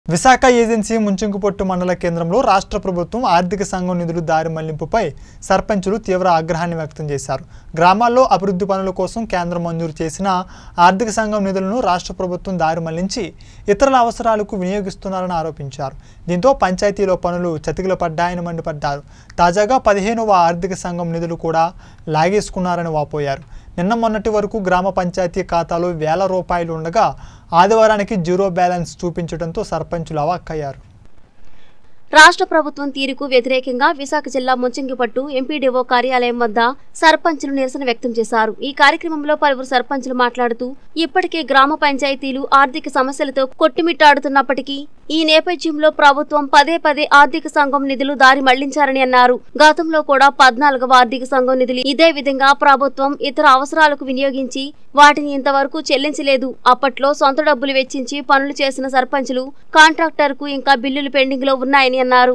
Visakha agency ముంచింగుపొట్టు మండల కేంద్రంలో రాష్ట్ర ప్రభుత్వం ఆర్థిక సంఘం నిధులు దారి మళ్లింపుపై సర్పంచులు తీవ్ర ఆగ్రహాన్ని వ్యక్తం చేశారు గ్రామాల్లో అభివృద్ధి పనుల కోసం కేంద్రం మంజూరు చేసిన ఆర్థిక సంఘం నిధులను రాష్ట్ర ప్రభుత్వం దారి మళ్లించి ఇతరుల అవసరాలకు వినియోగిస్తున్నారని ఆరోపించారు దీంతో పంచాయతీలో పనులు చతికిల పడ్డాయని మండిపడ్డారు తాజాగా పదిహేనవ ఆర్థిక సంఘం నిధులు కూడా లాగేసుకున్నారని వాపోయారు నిన్న మొన్నటి వరకు గ్రామ పంచాయతీ ఖాతాలో వేల రూపాయలు ఉండగా ఆదివారానికి జీరో బ్యాలెన్స్ చూపించడంతో సర్పంచులు అవాక్కయ్యారు రాష్ట్ర ప్రభుత్వం తీరుకు వ్యతిరేకంగా విశాఖ జిల్లా ముంచంగిపట్టు ఎంపీడీఓ కార్యాలయం వద్ద సర్పంచులు నిరసన వ్యక్తం చేశారు ఈ కార్యక్రమంలో పలువురు సర్పంచులు మాట్లాడుతూ ఇప్పటికే గ్రామ పంచాయతీలు ఆర్థిక సమస్యలతో కొట్టుమిట్టాడుతున్నప్పటికీ ఈ నేపథ్యంలో ప్రభుత్వం పదే పదే ఆర్థిక సంఘం నిధులు దారి మళ్లించారని అన్నారు గతంలో కూడా పద్నాలుగవ ఆర్థిక సంఘం నిధులు ఇదే విధంగా ప్రభుత్వం ఇతర అవసరాలకు వినియోగించి వాటిని ఇంతవరకు చెల్లించలేదు అప్పట్లో సొంత డబ్బులు వెచ్చించి పనులు చేసిన సర్పంచులు కాంట్రాక్టర్ కు ఇంకా బిల్లులు పెండింగ్ లో ఉన్నాయని అన్నారు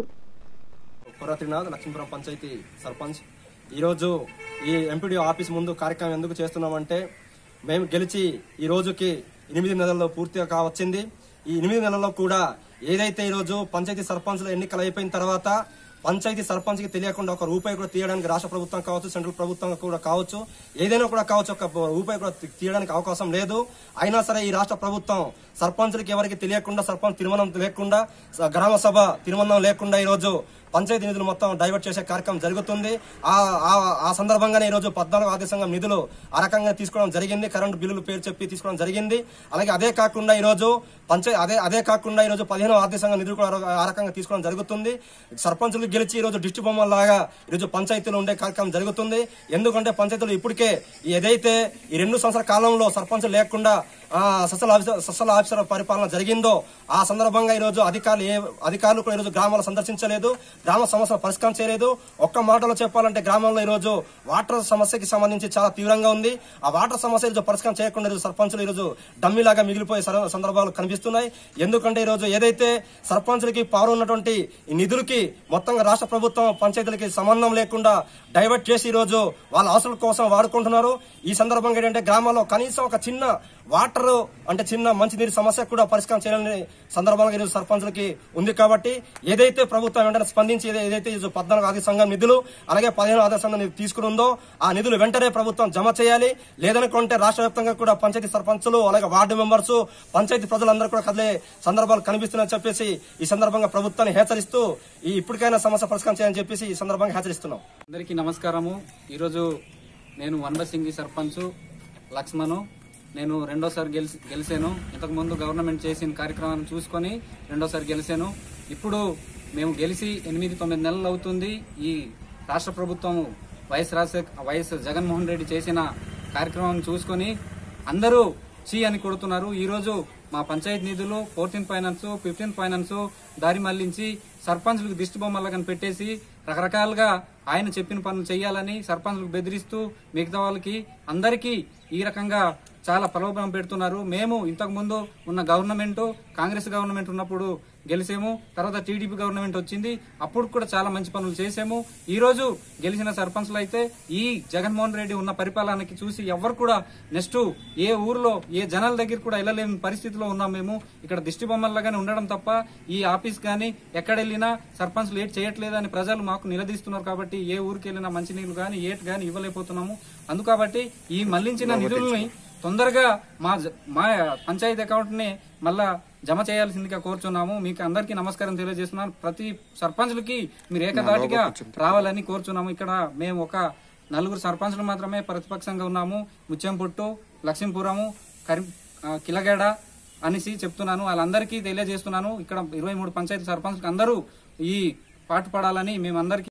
కుర్ర త్రినాథ్ లక్ష్మీపురం పంచాయతీ సర్పంచ్ ఈరోజు ఈ ఎంపీడీ ఆఫీస్ ముందు కార్యక్రమం ఎందుకు చేస్తున్నామంటే మేము గెలిచి ఈ రోజుకి ఎనిమిది నెలల్లో పూర్తిగా కావచ్చింది ఈ ఎనిమిది నెలల్లో కూడా ఏదైతే ఈరోజు పంచాయతీ సర్పంచ్ల ఎన్నికలు అయిపోయిన తర్వాత పంచాయతీ సర్పంచ్కి తెలియకుండా ఒక రూపాయి కూడా తీయడానికి రాష్ట్ర ప్రభుత్వం కావచ్చు సెంట్రల్ ప్రభుత్వం కూడా కావచ్చు ఏదైనా కూడా కావచ్చు ఒక రూపాయి కూడా తీ- తీయడానికి అవకాశం లేదు అయినా సరే ఈ రాష్ట్ర ప్రభుత్వం సర్పంచులకి ఎవరికి తెలియకుండా సర్పంచ్ తిరుమణం లేకుండా స- గ్రామ సభ తిరుమణం లేకుండా ఈ రోజు పంచాయతీ నిధులు మొత్తం డైవర్ట్ చేసే కార్యక్రమం జరుగుతుంది ఆ ఆ- ఆ సందర్భంగానే ఈ రోజు పద్నాలుగు ఆర్థిక సంఘం నిధులు ఆ రకంగా తీసుకోవడం జరిగింది కరెంటు బిల్లులు పేరు చెప్పి తీసుకోవడం జరిగింది అలాగే అదే కాకుండా ఈ రోజు పంచాయతీ అదే అదే కాకుండా ఈ రోజు పదిహేను ఆర్థిక సంఘం నిధులు కూడా ఆ రకంగా తీసుకోవడం జరుగుతుంది సర్పంచులు గెలిచి ఈ రోజు డిస్టి బొమ్మల లాగా ఈ రోజు పంచాయతీలు ఉండే కార్యక్రమం జరుగుతుంది ఎందుకంటే పంచాయతీలు ఇప్పటికే ఏదైతే ఈ రెండు సంవత్సరాల కాలంలో సర్పంచులు లేకుండా ఆ, సస్యల ఆఫీసర్ సస్యల ఆఫీసర్ పరిపాలన జరిగిందో ఆ సందర్భంగా ఈ రోజు అధికారులు ఏ అధికారులు కూడా ఈ రోజు గ్రామాలు సందర్శించలేదు గ్రామ సమస్యలు పరిష్కారం చేయలేదు ఒక్క మాటలో చెప్పాలంటే గ్రామంలో ఈ రోజు వాటర్ సమస్యకి సంబంధించి చాలా తీవ్రంగా ఉంది ఆ వాటర్ సమస్య ఈరోజు పరిష్కారం చేయకుండా ఈరోజు సర్పంచులు ఈరోజు డమ్మిలాగా మిగిలిపోయే సర- సందర్భాలు కనిపిస్తున్నాయి ఎందుకంటే ఈ రోజు ఏదైతే సర్పంచులకి పవర్ ఉన్నటువంటి ఈ నిధులకి మొత్తంగా రాష్ట్ర ప్రభుత్వం పంచాయతీలకి సంబంధం లేకుండా డైవర్ట్ చేసి ఈ రోజు వాళ్ళ అవసరాల కోసం వాడుకుంటున్నారు ఈ సందర్భంగా ఏంటంటే గ్రామాల్లో కనీసం ఒక చిన్న వాటర్ అంటే చిన్న మంచినీరు సమస్య కూడా పరిష్కారం చేయాలని సందర్భంగా ఈరోజు సర్పంచులకి ఉంది కాబట్టి ఏదైతే ప్రభుత్వం వెంటనే స్పందించి ఏదై- ఏదైతే ఈరోజు పద్నాలుగు ఆర్థిక సంఘం నిధులు అలాగే పదిహేను ఆర్థిక సంఘం నిధులు తీసుకుని ఉందో ఆ నిధులు వెంటనే ప్రభుత్వం జమ చేయాలి లేదనుకుంటే రాష్ట్ర వ్యాప్తంగా కూడా పంచాయతీ సర్పంచులు అలాగే వార్డు మెంబర్స్ పంచాయతీ ప్రజలందరూ కూడా కదిలే సందర్భాలు కనిపిస్తున్నాయని చెప్పేసి ఈ సందర్భంగా ప్రభుత్వాన్ని హెచ్చరిస్తూ ఈ ఇప్పటికైనా సమస్య పరిష్కారం చేయాలని చెప్పేసి ఈ సందర్భంగా హెచ్చరిస్తున్నాం అందరికీ నమస్కారము ఈరోజు నేను వనబసింగి సర్పంచ్ లక్ష్మణు నేను రెండోసారి గెలిచి గెలిచాను ఇంతకుముందు గవర్నమెంట్ చేసిన కార్యక్రమాన్ని చూసుకొని రెండోసారి గెలిచాను ఇప్పుడు మేము గెలిచి ఎనిమిది తొమ్మిది నెలలు అవుతుంది ఈ రాష్ట్ర ప్రభుత్వం వైఎస్ రాజశేఖర్ వైఎస్ జగన్మోహన్ రెడ్డి చేసిన కార్యక్రమం చూసుకొని అందరూ చీ అని కొడుతున్నారు ఈ రోజు మా పంచాయతీ నిధులు ఫోర్టీన్ ఫైనాన్స్ ఫిఫ్టీన్ ఫైనాన్స్ దారి మళ్లించి సర్పంచ్లకు దిష్టి బొమ్మలుగా పెట్టేసి రకరకాలుగా ఆయన చెప్పిన పనులు చేయాలని సర్పంచ్లకు బెదిరిస్తూ మిగతా వాళ్ళకి అందరికీ ఈ రకంగా చాలా ప్రలోభనం పెడుతున్నారు మేము ఇంతకు ముందు ఉన్న గవర్నమెంట్ కాంగ్రెస్ గవర్నమెంట్ ఉన్నప్పుడు గెలిచాము తర్వాత టీడీపీ గవర్నమెంట్ వచ్చింది అప్పుడు కూడా చాలా మంచి పనులు చేసాము ఈ రోజు గెలిచిన సర్పంచ్లు అయితే ఈ జగన్మోహన్ రెడ్డి ఉన్న పరిపాలనకి చూసి ఎవరు కూడా నెక్స్ట్ ఏ ఊర్లో ఏ జనాల దగ్గర కూడా వెళ్ళలేని పరిస్థితిలో ఉన్నాం మేము ఇక్కడ దిష్టి బొమ్మల్లాగానే ఉండడం తప్ప ఈ ఆఫీస్ కానీ ఎక్కడ వెళ్ళినా సర్పంచ్లు ఏట్ చేయట్లేదని ప్రజలు మాకు నిలదీస్తున్నారు కాబట్టి ఏ ఊరికి వెళ్ళినా మంచినీళ్ళు కానీ ఏట్ కానీ ఇవ్వలేకపోతున్నాము అందుకాబట్టి ఈ మళ్లించిన నిధుల్ని తొందరగా మా జ- మా పంచాయతీ అకౌంట్ ని మళ్ళా జమ చేయాల్సిందిగా కోరుచున్నాము మీకు అందరికీ నమస్కారం తెలియజేస్తున్నాను ప్రతి సర్పంచ్లకి మీరు ఏకదాటిగా రావాలని కోరుచున్నాము ఇక్కడ మేము ఒక నలుగురు సర్పంచ్లు మాత్రమే ప్రతిపక్షంగా ఉన్నాము ముత్యంపుట్టు లక్ష్మీపురము కరి ఆ, కిలగేడ అనేసి చెప్తున్నాను వాళ్ళందరికీ తెలియజేస్తున్నాను ఇక్కడ ఇరవై మూడు పంచాయతీ సర్పంచ్లకు అందరూ ఈ పాటు పడాలని మేమందరికీ